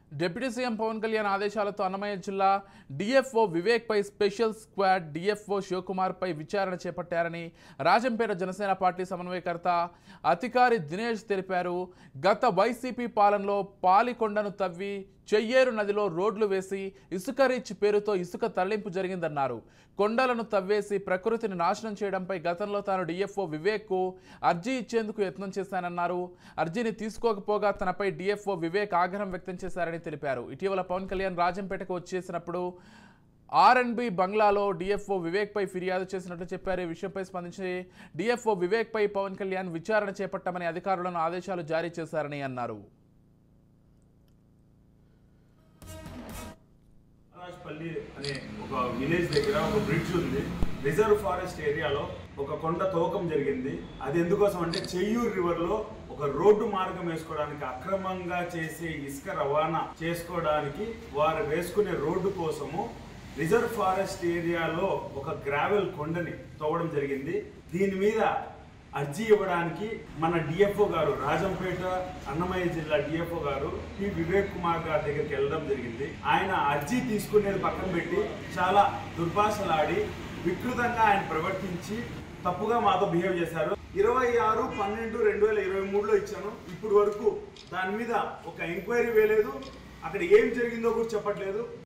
deputy CM Pawan Kalyan ఆదేశాలతో అన్నమయ్య జిల్లా DFO Vivek పై స్పెషల్ స్క్వాడ్ డిఎఫ్ఓ శివకుమార్ పై విచారణ చేపట్టారని రాజంపేట జనసేన పార్టీ సమన్వయకర్త అధికారి దినేష్ తెలిపారు గత వైసీపీ పాలనలో పాలికొండను తవ్వి చెయ్యేరు నదిలో రోడ్లు వేసి ఇసుక రీచ్ పేరుతో ఇసుక తరలింపు జరిగిందన్నారు కొండలను తవ్వేసి ప్రకృతిని నాశనం చేయడంపై గతంలో తాను డిఎఫ్ఓ వివేక్కు అర్జీ ఇచ్చేందుకు యత్నం చేశానన్నారు అర్జీని తీసుకోకపోగా తనపై డిఎఫ్ఓ వివేక్ ఆగ్రహం వ్యక్తం చేశారని తెలిపారు ఇటీవల పవన్ కళ్యాణ్ రాజంపేటకు వచ్చేసినప్పుడు ఆర్ఎన్బి బంగ్లాలో డిఎఫ్ఓ వివేక్ పై ఫిర్యాదు చేసినట్లు చెప్పారు ఈ విషయంపై స్పందించి డిఎఫ్ఓ వివేక్ పై పవన్ కళ్యాణ్ విచారణ చేపట్టమని అధికారులను ఆదేశాలు జారీ చేశారని అన్నారు రాజ్పల్లి అనే ఒక విలేజ్ దగ్గర ఒక బ్రిడ్జ్ ఉంది రిజర్వ్ ఫారెస్ట్ ఏరియాలో ఒక కొండ తవ్వకం జరిగింది అది ఎందుకోసం అంటే చెయ్యూరు రివర్ లో ఒక రోడ్డు మార్గం వేసుకోవడానికి అక్రమంగా చేసే ఇసుక రవాణా చేసుకోవడానికి వారు వేసుకునే రోడ్డు కోసము రిజర్వ్ ఫారెస్ట్ ఏరియాలో ఒక గ్రావెల్ కొండని తవ్వడం జరిగింది దీని మీద అర్జీ ఇవ్వడానికి మన డిఎఫ్ఓ గారు రాజంపేట అన్నమయ్య జిల్లా డిఎఫ్ఓ గారు పి వివేక్ కుమార్ గారి దగ్గరికి వెళ్ళడం జరిగింది ఆయన అర్జీ తీసుకునేది పక్కన పెట్టి చాలా దుర్భాషలాడి వికృతంగా ఆయన ప్రవర్తించి తప్పుగా మాతో బిహేవ్ చేశారు ఇరవై ఆరు పన్నెండు రెండు వేల ఇరవై మూడులో ఇచ్చాను ఇప్పుడు వరకు దాని మీద ఒక ఎంక్వైరీ వేయలేదు అక్కడ ఏం జరిగిందో కూడా చెప్పట్లేదు